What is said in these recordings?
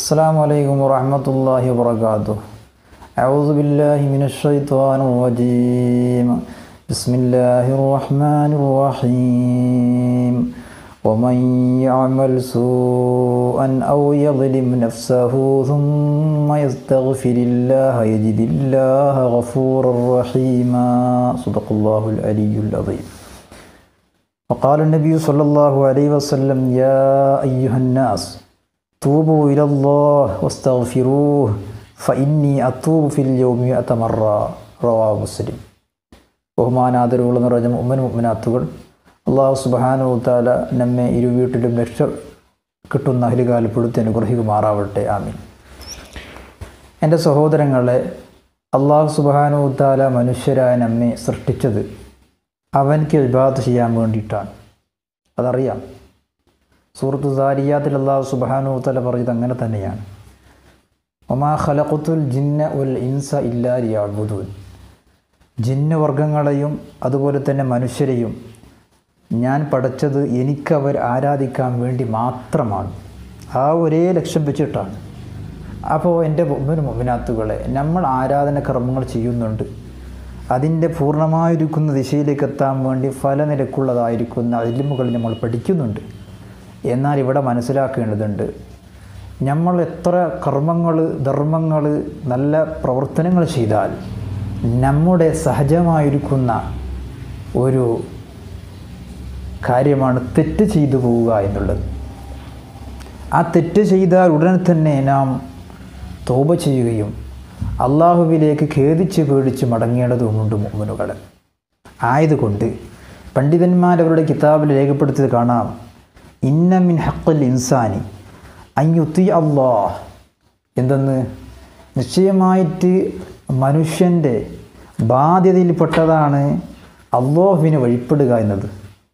السلام عليكم ورحمة الله وبركاته أعوذ بالله من الشيطان الرجيم بسم الله الرحمن الرحيم ومن يعمل سوءا أو يظلم نفسه ثم يستغفر الله يجد الله غفورا رحيما صدق الله العلي العظيم وقال النبي صلى الله عليه وسلم يا أيها الناس توبوا إلى الله واستغفروه فإني أتوب في اليوم مئة مرة رواه مسلم ബഹുമാനാദരവുള്ള നിറഞ്ഞ മുമ്മൻ മുമ്മനാത്തുകൾ അള്ളാഹു സുബാനു താല നമ്മെ ഇരുവീട്ടിലും രക്ഷ കിട്ടുന്ന അഹിലുകാലപ്പെടുത്തി അനുഗ്രഹിക്കുമാറാവട്ടെ ആമീൻ എൻ്റെ സഹോദരങ്ങളെ അള്ളാഹു സുബാനു താല മനുഷ്യരായ നമ്മെ സൃഷ്ടിച്ചത് അവൻക്ക് ഇബാദത്ത് ചെയ്യാൻ വേണ്ടിയിട്ടാണ് അതറിയാം സൂറത്ത് സാരിയാത്തിൽ അള്ളാഹു സുബാനു തല പറഞ്ഞത് അങ്ങനെ തന്നെയാണ് ഒമാ ഖലഖുത്തുൽ ജിന്ന ഉൽ ഇൻസ ഇല്ലാരിയാബുദൂൻ ജിന്ന വർഗങ്ങളെയും അതുപോലെ തന്നെ മനുഷ്യരെയും ഞാൻ പഠിച്ചത് എനിക്കവർ ആരാധിക്കാൻ വേണ്ടി മാത്രമാണ് ആ ഒരേ ലക്ഷ്യം വെച്ചിട്ടാണ് അപ്പോൾ എൻ്റെ മുമ്പിന് മുമ്പിനകത്തുകളെ നമ്മൾ ആരാധന കർമ്മങ്ങൾ ചെയ്യുന്നുണ്ട് അതിൻ്റെ പൂർണ്ണമായിരിക്കുന്ന ദിശയിലേക്ക് എത്താൻ വേണ്ടി ഫലനിരക്കുള്ളതായിരിക്കുന്ന അലിമുകൾ നമ്മൾ പഠിക്കുന്നുണ്ട് എന്നാൽ ഇവിടെ മനസ്സിലാക്കേണ്ടതുണ്ട് നമ്മൾ എത്ര കർമ്മങ്ങൾ ധർമ്മങ്ങൾ നല്ല പ്രവർത്തനങ്ങൾ ചെയ്താൽ നമ്മുടെ സഹജമായിരിക്കുന്ന ഒരു കാര്യമാണ് തെറ്റ് ചെയ്തു പോവുക എന്നുള്ളത് ആ തെറ്റ് ചെയ്താൽ ഉടനെ തന്നെ നാം തോപ ചെയ്യുകയും അള്ളാഹുവിലേക്ക് ഖേദിച്ച് പേടിച്ച് മടങ്ങേണ്ടതുമുണ്ട് മുമ്മുനുകൾ ആയതുകൊണ്ട് പണ്ഡിതന്മാരവരുടെ കിതാബിൽ രേഖപ്പെടുത്തിയത് കാണാം ഇന്നമിൻ ഹക്കൽ ഇൻസാനി അയ്യുത്തി അള്ളാഹ് എന്തെന്ന് നിശ്ചയമായിട്ട് മനുഷ്യൻ്റെ ബാധ്യതയിൽപ്പെട്ടതാണ് അള്ളാഹുവിന് വഴിപ്പെടുക എന്നത്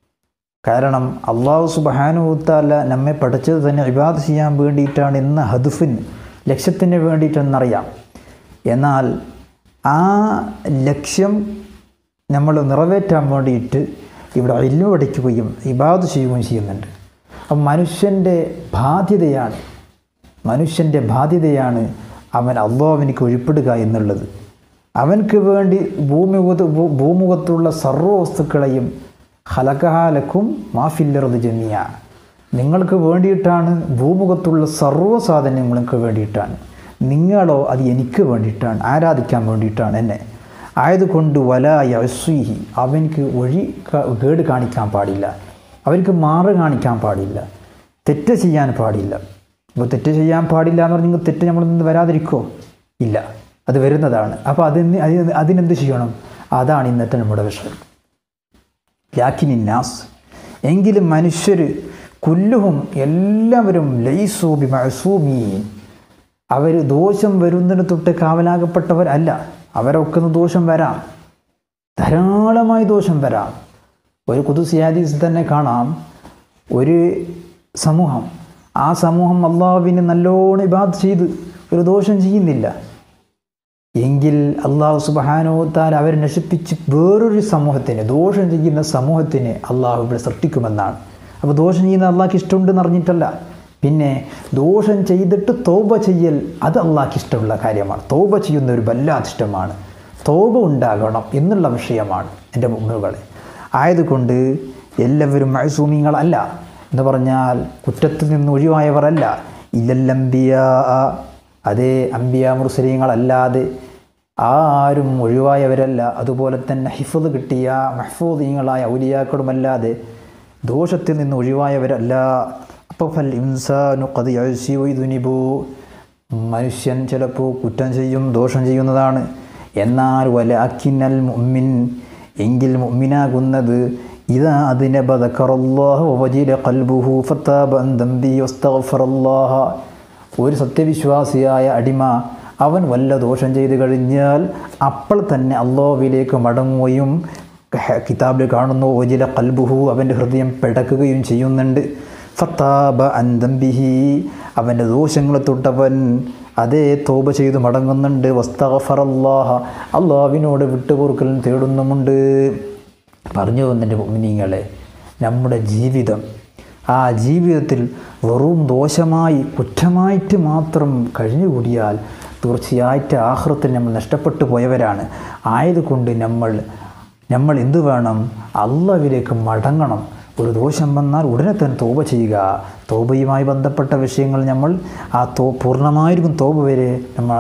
കാരണം അള്ളാഹു സുബാനുത്താല നമ്മെ പഠിച്ചത് തന്നെ ഇബാദ് ചെയ്യാൻ വേണ്ടിയിട്ടാണ് എന്ന ഹദുഫിന് ലക്ഷ്യത്തിന് വേണ്ടിയിട്ടെന്നറിയാം എന്നാൽ ആ ലക്ഷ്യം നമ്മൾ നിറവേറ്റാൻ വേണ്ടിയിട്ട് ഇവിടെ ഇല്ലു പഠിക്കുകയും ഇബാദ് ചെയ്യുകയും ചെയ്യുന്നുണ്ട് അപ്പം മനുഷ്യൻ്റെ ബാധ്യതയാണ് മനുഷ്യൻ്റെ ബാധ്യതയാണ് അവൻ അള്ളാഹുവിനിക്ക് ഒഴിപ്പെടുക എന്നുള്ളത് അവൻക്ക് വേണ്ടി ഭൂമിമുഖത്ത് ഭൂമുഖത്തുള്ള സർവ്വ വസ്തുക്കളെയും ഹലകഹാലക്കും മാഫില്ലറത് ജമിയ നിങ്ങൾക്ക് വേണ്ടിയിട്ടാണ് ഭൂമുഖത്തുള്ള സർവ്വ സാധനങ്ങൾക്ക് വേണ്ടിയിട്ടാണ് നിങ്ങളോ അത് എനിക്ക് വേണ്ടിയിട്ടാണ് ആരാധിക്കാൻ വേണ്ടിയിട്ടാണ് എന്നെ ആയതുകൊണ്ട് വല യസ്വീഹി അവൻക്ക് വഴി കേട് കാണിക്കാൻ പാടില്ല അവർക്ക് മാറ് കാണിക്കാൻ പാടില്ല തെറ്റ് ചെയ്യാൻ പാടില്ല അപ്പോൾ തെറ്റ് ചെയ്യാൻ പാടില്ല എന്ന് പറഞ്ഞാൽ നിങ്ങൾ തെറ്റ് നമ്മളിൽ നിന്ന് വരാതിരിക്കോ ഇല്ല അത് വരുന്നതാണ് അപ്പോൾ അതിന് അതിന് അതിനെന്ത് ചെയ്യണം അതാണ് ഇന്നത്തെ നമ്മുടെ വിഷയം ലാക്കിനിന്നാസ് എങ്കിലും മനുഷ്യർ കുല്ലുഹും എല്ലാവരും ലൈസൂബി മഴസൂമീൻ അവർ ദോഷം വരുന്നതിന് തൊട്ട് കാവലാകപ്പെട്ടവരല്ല അവരൊക്കെ ദോഷം വരാം ധാരാളമായി ദോഷം വരാം ഒരു കുതുസിയാദീസ് തന്നെ കാണാം ഒരു സമൂഹം ആ സമൂഹം അള്ളാഹുവിന് നല്ലോണം ഇബാദ് ചെയ്ത് ഒരു ദോഷം ചെയ്യുന്നില്ല എങ്കിൽ അള്ളാഹു സുബാനോത്താൽ അവരെ നശിപ്പിച്ച് വേറൊരു സമൂഹത്തിന് ദോഷം ചെയ്യുന്ന സമൂഹത്തിന് അള്ളാഹു ഇവിടെ സൃഷ്ടിക്കുമെന്നാണ് അപ്പോൾ ദോഷം ചെയ്യുന്ന അള്ളാഹ്ക്ക് ഇഷ്ടമുണ്ടെന്ന് അറിഞ്ഞിട്ടല്ല പിന്നെ ദോഷം ചെയ്തിട്ട് തോപ ചെയ്യൽ അത് അള്ളാഹ്ക്ക് ഇഷ്ടമുള്ള കാര്യമാണ് തോപ ചെയ്യുന്ന ഒരു വല്ലാത്ത ഇഷ്ടമാണ് തോപ ഉണ്ടാകണം എന്നുള്ള വിഷയമാണ് എൻ്റെ മുന്നുകളെ ആയതുകൊണ്ട് എല്ലാവരും മഴസൂമിങ്ങളല്ല എന്ന് പറഞ്ഞാൽ കുറ്റത്തിൽ നിന്ന് ഒഴിവായവരല്ല ഇല്ലല്ലംബിയ അതേ അംബിയ മുർസലീങ്ങളല്ലാതെ ആരും ഒഴിവായവരല്ല അതുപോലെ തന്നെ ഹിഫത് കിട്ടിയ മഹ്ഫൂദീങ്ങളായ ഔലിയാക്കളുമല്ലാതെ ദോഷത്തിൽ നിന്ന് ഒഴിവായവരല്ല അപ്പോൾ ഫൽ ഇൻസാനു കത് യഴ്സിബു മനുഷ്യൻ ചിലപ്പോൾ കുറ്റം ചെയ്യും ദോഷം ചെയ്യുന്നതാണ് എന്നാൽ വല അക്കിനൽ മുമ്മിൻ എങ്കിൽ മുമ്മിനാകുന്നത് ഇതാ അതിനെ ഒരു സത്യവിശ്വാസിയായ അടിമ അവൻ വല്ല ദോഷം ചെയ്തു കഴിഞ്ഞാൽ അപ്പോൾ തന്നെ അള്ളാഹുവിലേക്ക് മടങ്ങുകയും കിതാബിൽ കാണുന്നു ഓജില കൽബുഹു അവൻ്റെ ഹൃദയം പിടക്കുകയും ചെയ്യുന്നുണ്ട് ഫത്താബ അന്തംബിഹി അവൻ്റെ ദോഷങ്ങൾ തൊട്ടവൻ അതേ തോപ ചെയ്ത് മടങ്ങുന്നുണ്ട് വസ്തഫറല്ലാഹ അള്ളാഹുവിനോട് വിട്ടുപൊറുക്കലും തേടുന്നുമുണ്ട് പറഞ്ഞു വന്നെൻ്റെ മുമിനിങ്ങളെ നമ്മുടെ ജീവിതം ആ ജീവിതത്തിൽ വെറും ദോഷമായി കുറ്റമായിട്ട് മാത്രം കഴിഞ്ഞുകൂടിയാൽ തീർച്ചയായിട്ട് ആഹൃത്തിൽ നമ്മൾ നഷ്ടപ്പെട്ടു പോയവരാണ് ആയതുകൊണ്ട് നമ്മൾ നമ്മൾ എന്തു വേണം അള്ളവിലേക്ക് മടങ്ങണം ഒരു ദോഷം വന്നാൽ ഉടനെ തന്നെ തോപ ചെയ്യുക തോബയുമായി ബന്ധപ്പെട്ട വിഷയങ്ങൾ നമ്മൾ ആ തോ പൂർണ്ണമായിരിക്കും തോപ വരെ നമ്മൾ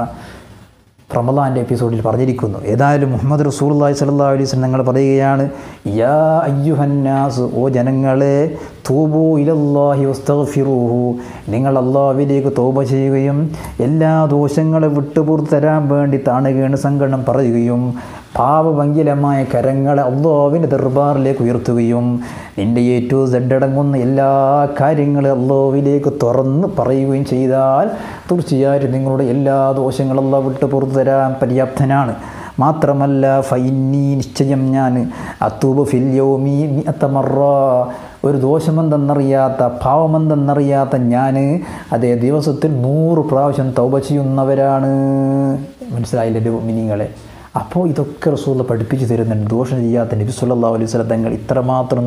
റമദാൻ്റെ എപ്പിസോഡിൽ പറഞ്ഞിരിക്കുന്നു ഏതായാലും മുഹമ്മദ് റസൂർല്ലാഹി സല്ലാ അലൈഹി വസല്ലം നിങ്ങൾ പറയുകയാണ് യാ അയ്യുഹന്നാസ് ഓ ജനങ്ങളെ തൂബു ഇലല്ലാഹി വസ്തഗ്ഫിറൂഹു നിങ്ങൾ അള്ളാഹുവിലേക്ക് തോപ ചെയ്യുകയും എല്ലാ ദോഷങ്ങളും വിട്ടുപുറത്ത് തരാൻ വേണ്ടി താണുകയാണ് സങ്കടം പറയുകയും പാവഭംഗിലമായ കരങ്ങളെ അള്ളാഹുവിൻ്റെ ദർബാറിലേക്ക് ഉയർത്തുകയും നിൻ്റെ എ ടു സെഡ് അടങ്ങുന്ന എല്ലാ കാര്യങ്ങളും അള്ളാഹുവിലേക്ക് തുറന്ന് പറയുകയും ചെയ്താൽ തീർച്ചയായിട്ടും നിങ്ങളുടെ എല്ലാ ദോഷങ്ങളും അള്ളാഹ് വിട്ട് പുറത്തു തരാൻ പര്യാപ്തനാണ് മാത്രമല്ല ഫൈനി നിശ്ചയം ഞാൻ അത്തൂബ് ഫില്യോമി അത്തമറ ഒരു ദോഷമെന്തെന്നറിയാത്ത പാവമെന്തെന്നറിയാത്ത ഞാൻ അതേ ദിവസത്തിൽ നൂറ് പ്രാവശ്യം തൗബ ചെയ്യുന്നവരാണ് മനസ്സിലായില്ലേ മിനിങ്ങളെ അപ്പോൾ ഇതൊക്കെ റസൂല പഠിപ്പിച്ചു തരുന്നുണ്ട് ദോഷം ചെയ്യാത്ത നബി സല്ലാ അലൈഹി സ്വലം തങ്ങൾ ഇത്രമാത്രം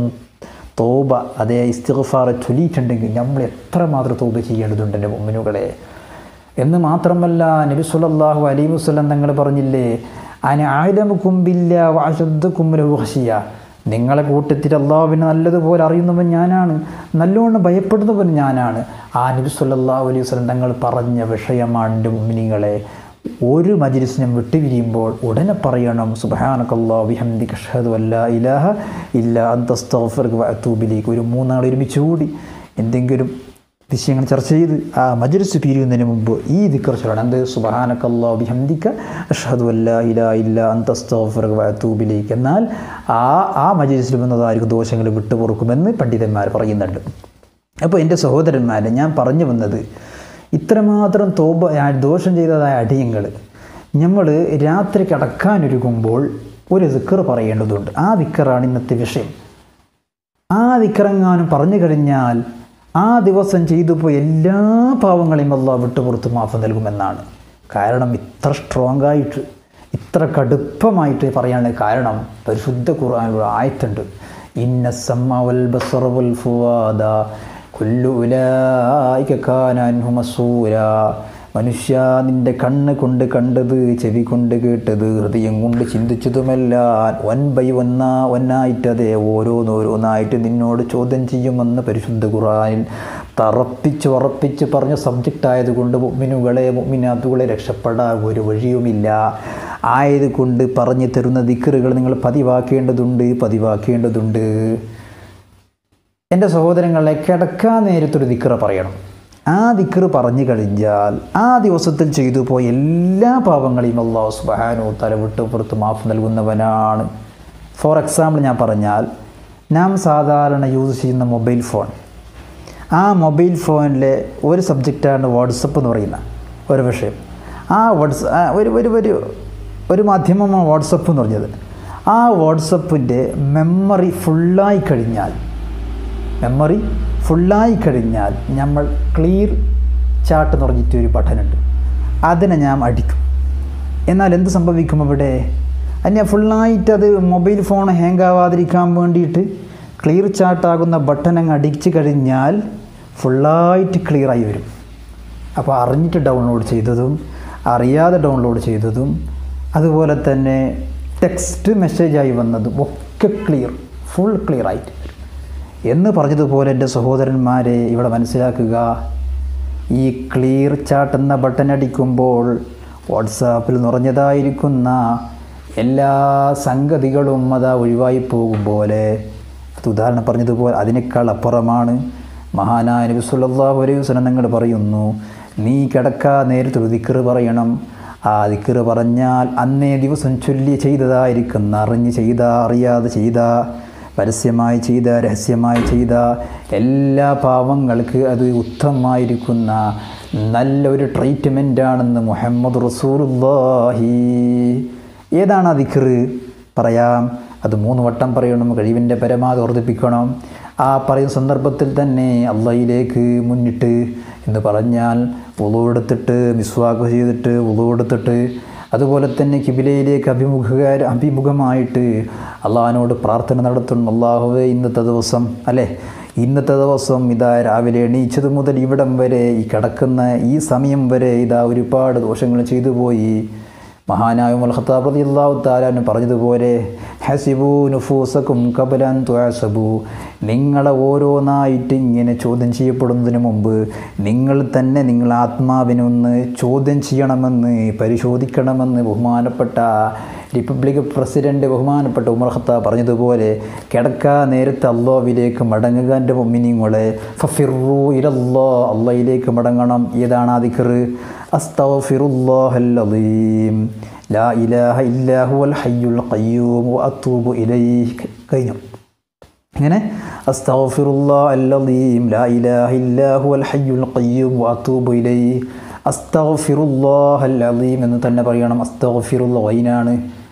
തോബ അതേ ഇസ്തിഗ്ഫാർ ചൊല്ലിയിട്ടുണ്ടെങ്കിൽ നമ്മൾ എത്രമാത്രം തോബ ചെയ്യേണ്ടതുണ്ട് എൻ്റെ മുമ്മിനുകളെ എന്ന് മാത്രമല്ല നബി സല്ലല്ലാഹു അലൈഹി വസല്ലം തങ്ങൾ പറഞ്ഞില്ലേ അന ആയുധമുക്കുമ്പില്ല വാശുദ്ധക്കുമ്പലഹസിയ നിങ്ങളെ കൂട്ടത്തിൽ അള്ളാഹുവിനെ നല്ലതുപോലെ അറിയുന്നവൻ ഞാനാണ് നല്ലോണം ഭയപ്പെടുന്നവൻ ഞാനാണ് ആ നബി സല്ലല്ലാഹു അലൈഹി വസല്ലം തങ്ങൾ പറഞ്ഞ വിഷയമാണ് എൻ്റെ മുമ്മിനികളെ ഒരു മജിലിസിനും വിട്ടുപിരിയുമ്പോൾ ഉടനെ പറയണം സുബഹാനക്കല്ലാ വിഹംദി കഷഹദ് വല്ല ഇലാഹ ഇല്ല അന്തസ്തഫർക്ക് വഅത്തൂബിലേക്ക് ഒരു മൂന്നാൾ ഒരുമിച്ച് കൂടി എന്തെങ്കിലും വിഷയങ്ങൾ ചർച്ച ചെയ്ത് ആ മജ്ലിസ് പിരിയുന്നതിന് മുമ്പ് ഈ ദിക്കർ ചൊല്ലണം എന്ത് സുബഹാനക്കല്ലാ ബിഹംദിക്ക അഷ്ഹദു അല്ല ഇലാ ഇല്ല അന്തസ്തഫർക്ക് വഅത്തൂബിലേക്ക് എന്നാൽ ആ ആ മജ്ലിസിൽ വന്നതായിരിക്കും ദോഷങ്ങൾ വിട്ടുപൊറുക്കുമെന്ന് പണ്ഡിതന്മാർ പറയുന്നുണ്ട് അപ്പോൾ എൻ്റെ സഹോദരന്മാരെ ഞാൻ പറഞ്ഞു വന്നത് ഇത്രമാത്രം തോപ ദോഷം ചെയ്തതായ അടിയങ്ങൾ നമ്മൾ രാത്രി കിടക്കാനൊരുങ്ങുമ്പോൾ ഒരു ദിക്കർ പറയേണ്ടതുണ്ട് ആ ദിക്കറാണ് ഇന്നത്തെ വിഷയം ആ ദിക്കറങ്ങാനും പറഞ്ഞു കഴിഞ്ഞാൽ ആ ദിവസം ചെയ്തു പോയ എല്ലാ പാവങ്ങളെയും അള്ളാഹ് വിട്ടുപുറത്ത് മാഫ് നൽകുമെന്നാണ് കാരണം ഇത്ര സ്ട്രോങ് ആയിട്ട് ഇത്ര കടുപ്പമായിട്ട് പറയാനുള്ള കാരണം പരിശുദ്ധ ഖുർആാനുള്ള ആയത്തുണ്ട് ഇന്ന സമ്മവൽ ബസറവൽ ഫുവാദ കുല്ലു ഉലായിക്കാനഹുമസൂര മനുഷ്യ നിന്റെ കണ്ണ് കൊണ്ട് കണ്ടത് ചെവി കൊണ്ട് കേട്ടത് ഹൃദയം കൊണ്ട് ചിന്തിച്ചതുമെല്ലാം വൻ ബൈ ഒന്നാ ഒന്നായിട്ട് അതേ ഓരോന്നോരോന്നായിട്ട് നിന്നോട് ചോദ്യം ചെയ്യുമെന്ന് പരിശുദ്ധ ഖുറാനിൽ തറപ്പിച്ച് ഉറപ്പിച്ച് പറഞ്ഞ സബ്ജക്റ്റ് ആയതുകൊണ്ട് മുമ്മിനുകളെ മുമ്മിനാത്തുകളെ രക്ഷപ്പെടാൻ ഒരു വഴിയുമില്ല ആയതുകൊണ്ട് പറഞ്ഞു തരുന്ന ദിക്കറുകൾ നിങ്ങൾ പതിവാക്കേണ്ടതുണ്ട് പതിവാക്കേണ്ടതുണ്ട് എൻ്റെ സഹോദരങ്ങളെ കിടക്കാൻ നേരത്തൊരു ദിക്കറ പറയണം ആ ദിക്കറ് പറഞ്ഞു കഴിഞ്ഞാൽ ആ ദിവസത്തിൽ ചെയ്തു പോയ എല്ലാ പാപങ്ങളെയും അള്ളാഹു സുബാനോ തല വിട്ട് പുറത്ത് മാഫ് നൽകുന്നവനാണ് ഫോർ എക്സാമ്പിൾ ഞാൻ പറഞ്ഞാൽ നാം സാധാരണ യൂസ് ചെയ്യുന്ന മൊബൈൽ ഫോൺ ആ മൊബൈൽ ഫോണിലെ ഒരു സബ്ജക്റ്റാണ് വാട്സപ്പ് എന്ന് പറയുന്ന ഒരു വിഷയം ആ വാട്സ് ഒരു ഒരു ഒരു ഒരു മാധ്യമമാണ് വാട്സപ്പ് എന്ന് പറഞ്ഞത് ആ വാട്സപ്പിൻ്റെ മെമ്മറി ഫുള്ളായി കഴിഞ്ഞാൽ മെമ്മറി ഫുള്ളായി കഴിഞ്ഞാൽ നമ്മൾ ക്ലിയർ ചാട്ട് എന്ന് പറഞ്ഞിട്ട് ഒരു ബട്ടനുണ്ട് അതിനെ ഞാൻ അടിക്കും എന്നാൽ എന്ത് സംഭവിക്കും അവിടെ അതിനെ ഫുള്ളായിട്ട് അത് മൊബൈൽ ഫോൺ ഹാങ് ആവാതിരിക്കാൻ വേണ്ടിയിട്ട് ക്ലിയർ ചാട്ടാകുന്ന ബട്ടൺ അങ്ങ് അടിച്ചു കഴിഞ്ഞാൽ ഫുള്ളായിട്ട് ക്ലിയറായി വരും അപ്പോൾ അറിഞ്ഞിട്ട് ഡൗൺലോഡ് ചെയ്തതും അറിയാതെ ഡൗൺലോഡ് ചെയ്തതും അതുപോലെ തന്നെ ടെക്സ്റ്റ് മെസ്സേജായി വന്നതും ഒക്കെ ക്ലിയർ ഫുൾ ക്ലിയർ ആയിട്ട് വരും എന്ന് പറഞ്ഞതുപോലെ എൻ്റെ സഹോദരന്മാരെ ഇവിടെ മനസ്സിലാക്കുക ഈ ക്ലിയർ ചാട്ട് എന്ന ബട്ടൺ അടിക്കുമ്പോൾ വാട്സാപ്പിൽ നിറഞ്ഞതായിരിക്കുന്ന എല്ലാ സംഗതികളും അതാ ഒഴിവായി പോകും പോലെ അത് ഉദാഹരണം പറഞ്ഞതുപോലെ അതിനേക്കാൾ അപ്പുറമാണ് മഹാനായ നബി സല്ലല്ലാഹു അലൈഹി വസല്ലം നിങ്ങൾ പറയുന്നു നീ കിടക്കാ നേരത്തൊരു ദിക്കറ് പറയണം ആ ദിക്കറ് പറഞ്ഞാൽ അന്നേ ദിവസം ചൊല്ലി ചെയ്തതായിരിക്കുന്ന അറിഞ്ഞ് ചെയ്ത അറിയാതെ ചെയ്ത പരസ്യമായി ചെയ്ത രഹസ്യമായി ചെയ്ത എല്ലാ പാവങ്ങൾക്ക് അത് ഉത്തമമായിരിക്കുന്ന നല്ലൊരു ട്രീറ്റ്മെൻറ്റാണെന്ന് മുഹമ്മദ് റസൂലുല്ലാഹി ഏതാണ് ആ ദിക്കറ് പറയാം അത് മൂന്ന് വട്ടം പറയണം കഴിവിൻ്റെ പരമാവധി വർദ്ധിപ്പിക്കണം ആ പറയുന്ന സന്ദർഭത്തിൽ തന്നെ അള്ളയിലേക്ക് മുന്നിട്ട് എന്ന് പറഞ്ഞാൽ ഉളുവെടുത്തിട്ട് മിസ്വാക്ക് ചെയ്തിട്ട് ഉളുവെടുത്തിട്ട് അതുപോലെ തന്നെ കിബിലയിലേക്ക് അഭിമുഖ അഭിമുഖമായിട്ട് അള്ളാഹിനോട് പ്രാർത്ഥന നടത്തുന്നു അള്ളാഹുവെ ഇന്നത്തെ ദിവസം അല്ലേ ഇന്നത്തെ ദിവസം ഇതാ രാവിലെ എണീച്ചത് മുതൽ ഇവിടം വരെ ഈ കിടക്കുന്ന ഈ സമയം വരെ ഇതാ ഒരുപാട് ദോഷങ്ങൾ ചെയ്തു പോയി മഹാനായ ഉമർ ഖത്താബ് റളിയല്ലാഹു തആല പറഞ്ഞതുപോലെ ഹസിബു നുഫൂസക്കും കബലാൻ തുഅസബു നിങ്ങളെ ഓരോന്നായിട്ട് ഇങ്ങനെ ചോദ്യം ചെയ്യപ്പെടുന്നതിന് മുമ്പ് നിങ്ങൾ തന്നെ നിങ്ങൾ ആത്മാവിനൊന്ന് ചോദ്യം ചെയ്യണമെന്ന് പരിശോധിക്കണമെന്ന് ബഹുമാനപ്പെട്ട റിപ്പബ്ലിക് പ്രസിഡന്റ് ബഹുമാനപ്പെട്ട ഉമർ ഖത്താബ് പറഞ്ഞതുപോലെ കിടക്കാ നേരത്തെ അള്ളാവിലേക്ക് മടങ്ങുക എൻ്റെ മൊമ്മിനിങ്ങളെ ഫഫിറു ഇലല്ലോ അള്ളയിലേക്ക് മടങ്ങണം ഏതാണ് ആ ദിക്കറ് അസ്തഗ്ഫിറുല്ലാഹൽ ലാ ഇലാഹ ഇല്ലാഹുവൽ ഹയ്യുൽ ഖയ്യൂം വഅത്തൂബു ഇലൈഹി കഴിഞ്ഞു ഇങ്ങനെ അസ്തഗ്ഫിറുല്ലാ അല്ലദീം ലാ ഇലാഹ ഇല്ലാഹുവൽ ഹയ്യുൽ ഖയ്യൂം വഅത്തൂബു ഇലൈഹി അസ്തഗ്ഫിറുല്ലാഹൽ അലീം എന്ന് തന്നെ പറയണം അസ്തഗ്ഫിറുല്ല വൈനാണ്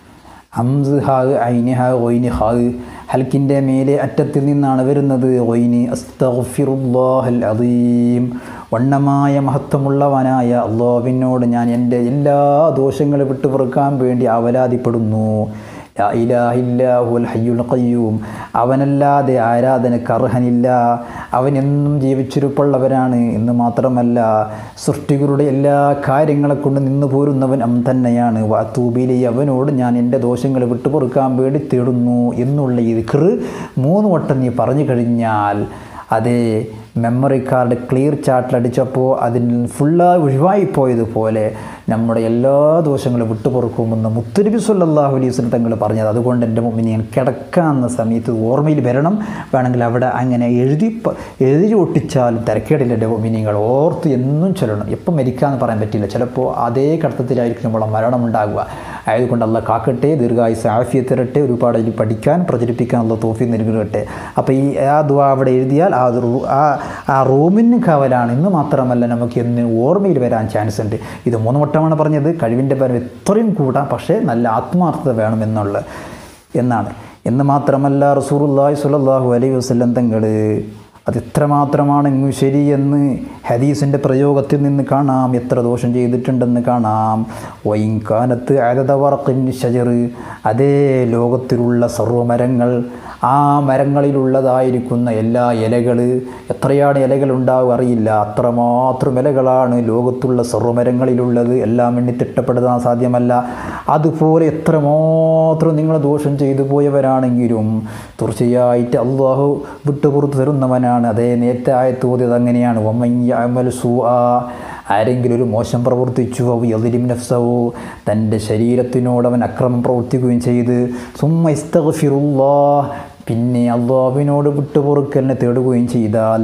ഹംസ് ഹാഗ് ഐനി ഹാഗ് ഒയിനി ഹാഗ് ഹൽക്കിൻ്റെ മേലെ അറ്റത്തിൽ നിന്നാണ് വരുന്നത് ഒയിനി അസ്തഗ്ഫിറുല്ലാഹൽ അലീം വണ്ണമായ മഹത്വമുള്ളവനായ അള്ളാഹുവിനോട് ഞാൻ എൻ്റെ എല്ലാ ദോഷങ്ങളും വിട്ടു പൊറുക്കാൻ വേണ്ടി അവലാതിപ്പെടുന്നു ലാ ഇലാഹ ഇല്ലാഹുൽ ഹയ്യുൽ ഖയ്യൂം അവനല്ലാതെ ആരാധനക്ക് അർഹനില്ല അവൻ എന്നും ജീവിച്ചിരിപ്പുള്ളവരാണ് എന്ന് മാത്രമല്ല സൃഷ്ടികളുടെ എല്ലാ കാര്യങ്ങളെ കൊണ്ട് നിന്നു പോരുന്നവൻ അവൻ തന്നെയാണ് വാത്തൂബിലി അവനോട് ഞാൻ എൻ്റെ ദോഷങ്ങൾ വിട്ടുപൊറുക്കാൻ വേണ്ടി തേടുന്നു എന്നുള്ള ഈ ദിക്റ് മൂന്ന് വട്ടം നീ പറഞ്ഞു കഴിഞ്ഞാൽ അതേ മെമ്മറി കാർഡ് ക്ലിയർ ചാർട്ടിലടിച്ചപ്പോൾ അതിൽ ഫുള്ളായി ഒഴിവായിപ്പോയതുപോലെ നമ്മുടെ എല്ലാ ദോഷങ്ങളും വിട്ടുപൊറുക്കുമെന്ന് മുത്തുനബി സല്ലല്ലാഹു അലൈഹി വസല്ലം തങ്ങൾ പറഞ്ഞത് അതുകൊണ്ട് എൻ്റെ മുമ്പിൽ ഞാൻ കിടക്കാവുന്ന സമയത്ത് ഓർമ്മയിൽ വരണം വേണമെങ്കിൽ അവിടെ അങ്ങനെ എഴുതി പ- എഴുതി ഒട്ടിച്ചാൽ തിരക്കേടില്ല എൻ്റെ മുമ്പിനിങ്ങൾ ഓർത്ത് എന്നും ചൊല്ലണം എപ്പം മരിക്കാമെന്ന് പറയാൻ പറ്റില്ല ചിലപ്പോൾ അതേ കടത്തത്തിലായിരിക്കും നമ്മളെ മരണം ഉണ്ടാകുക ആയതുകൊണ്ട് അല്ല കാക്കട്ടെ ദീർഘായുസ് ആഫിയത്ത് തരട്ടെ ഒരുപാട് അതിൽ പഠിക്കാൻ പ്രചരിപ്പിക്കാനുള്ള തോഫി നൽകട്ടെ അപ്പോൾ ഈ ആ ദുആ അവിടെ എഴുതിയാൽ ആ റൂ- ആ ആ റൂമിന് കാവലാണ് ഇന്ന് മാത്രമല്ല നമുക്ക് എന്ന് ഓർമ്മയിൽ വരാൻ ചാൻസ് ഉണ്ട് ഇത് മൂന്ന് വട്ടമാണ് പറഞ്ഞത് കഴിവിൻ്റെ പരം എത്രയും കൂടാം പക്ഷേ നല്ല ആത്മാർത്ഥത വേണം എന്നുള്ള എന്നാണ് എന്ന് മാത്രമല്ല റസൂറുല്ലാഹി സ്വല്ലല്ലാഹു അലൈഹി വസല്ലം തങ്ങൾ അത് എത്രമാത്രമാണെങ്കിലും ശരിയെന്ന് ഹദീസിൻ്റെ പ്രയോഗത്തിൽ നിന്ന് കാണാം എത്ര ദോഷം ചെയ്തിട്ടുണ്ടെന്ന് കാണാം വൈകാനത്ത് അരതവർക്കിൻ ഷജർ അതേ ലോകത്തിലുള്ള സർവ്വമരങ്ങൾ ആ മരങ്ങളിലുള്ളതായിരിക്കുന്ന എല്ലാ ഇലകൾ എത്രയാണ് ഇലകൾ ഉണ്ടാവുക അറിയില്ല അത്രമാത്രം ഇലകളാണ് ലോകത്തുള്ള സർവ്വമരങ്ങളിലുള്ളത് എല്ലാം എണ്ണി തിട്ടപ്പെടുത്താൻ സാധ്യമല്ല അതുപോലെ എത്രമാത്രം നിങ്ങൾ ദോഷം ചെയ്തു പോയവരാണെങ്കിലും തീർച്ചയായിട്ട് അള്ളാഹു വിട്ടുപുറത്ത് തരുന്നവനാണ് അതേ നേരത്തെ ആയത്തോതിയത് അങ്ങനെയാണ് ഒമ്മയ്യമൽ സൂ ആരെങ്കിലും ഒരു മോശം പ്രവർത്തിച്ചു അവ എതിരിം നഫ്സവോ തൻ്റെ ശരീരത്തിനോട് അവൻ അക്രമം പ്രവർത്തിക്കുകയും ചെയ്ത് സുമ്മ ഇസ്തഗ്ഫിറുല്ലാ പിന്നെ അള്ളാഹുവിനോട് വിട്ടുപൊറുക്കലിനെ തേടുകയും ചെയ്താൽ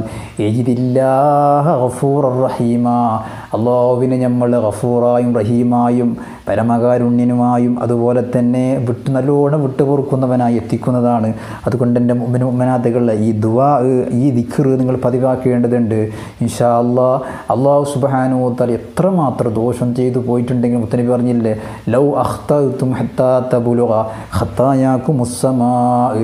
എജിദില്ലാഹ ഗഫൂർ റഹീമ അള്ളാഹുവിനെ നമ്മൾ ഗഫൂറായും റഹീമായും പരമകാരുണ്യനുമായും അതുപോലെ തന്നെ വിട്ട് നല്ലോണം വിട്ടുപൊറുക്കുന്നവനായി എത്തിക്കുന്നതാണ് അതുകൊണ്ട് എൻ്റെ മുമ്മനാഥകളിലെ ഈ ദുവാ ഈ ദിഖർ നിങ്ങൾ പതിവാക്കേണ്ടതുണ്ട് ഇൻഷാ അള്ളാ അള്ളാഹു സുബാനുത്താൽ എത്രമാത്രം ദോഷം ചെയ്തു പോയിട്ടുണ്ടെങ്കിൽ മുത്തനബി പറഞ്ഞില്ലേ ലൗ അഖ്തും ഹത്താത്തബുലുക ഹത്തായാക്കും മുസ്സമാ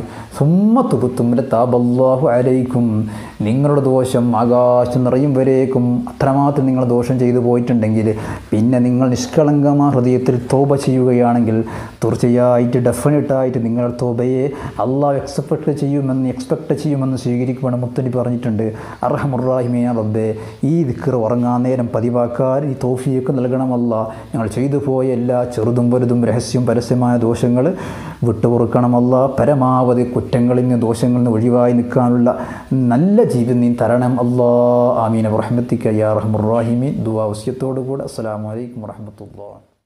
സുമ്മ തുബുത്തും താബല്ലാഹു അലൈക്കും നിങ്ങളുടെ ദോഷം ആകാശം നിറയും വരേക്കും അത്രമാത്രം നിങ്ങൾ ദോഷം ചെയ്തു പോയിട്ടുണ്ടെങ്കിൽ പിന്നെ നിങ്ങൾ നിഷ്കളങ്കമായ ഹൃദയത്തിൽ തോപ ചെയ്യുകയാണെങ്കിൽ തീർച്ചയായിട്ട് ഡെഫിനറ്റായിട്ട് നിങ്ങളുടെ തോബയെ അള്ളാഹ് എക്സ്പെക്ട് ചെയ്യുമെന്ന് എക്സ്പെക്ട് ചെയ്യുമെന്ന് സ്വീകരിക്കുമെന്ന് മുത്തനി പറഞ്ഞിട്ടുണ്ട് അർഹമുറാഹിമിയ റബ്ബെ ഈ ദിക്കർ ഉറങ്ങാൻ നേരം പതിവാക്കാൻ ഈ തോഫിയൊക്കെ നൽകണമല്ല ഞങ്ങൾ ചെയ്തു പോയ എല്ലാ ചെറുതും വലുതും രഹസ്യവും പരസ്യമായ ദോഷങ്ങൾ വിട്ടുപൊറുക്കണമല്ല പരമാവധി കുറ്റങ്ങളിൽ നിന്ന് ദോഷങ്ങളിൽ നിന്ന് ഒഴിവായി നിൽക്കാനുള്ള നല്ല ജീവിതം നീ തരണം അല്ലാ ആമീൻ റഹ്മത്തിക്ക യാ റഹ്മുറാഹിമീൻ ദുവാ വസ്യത്തോടു കൂടെ അസ്സലാമു അലൈക്കും വറഹ്മത്തുള്ളാഹി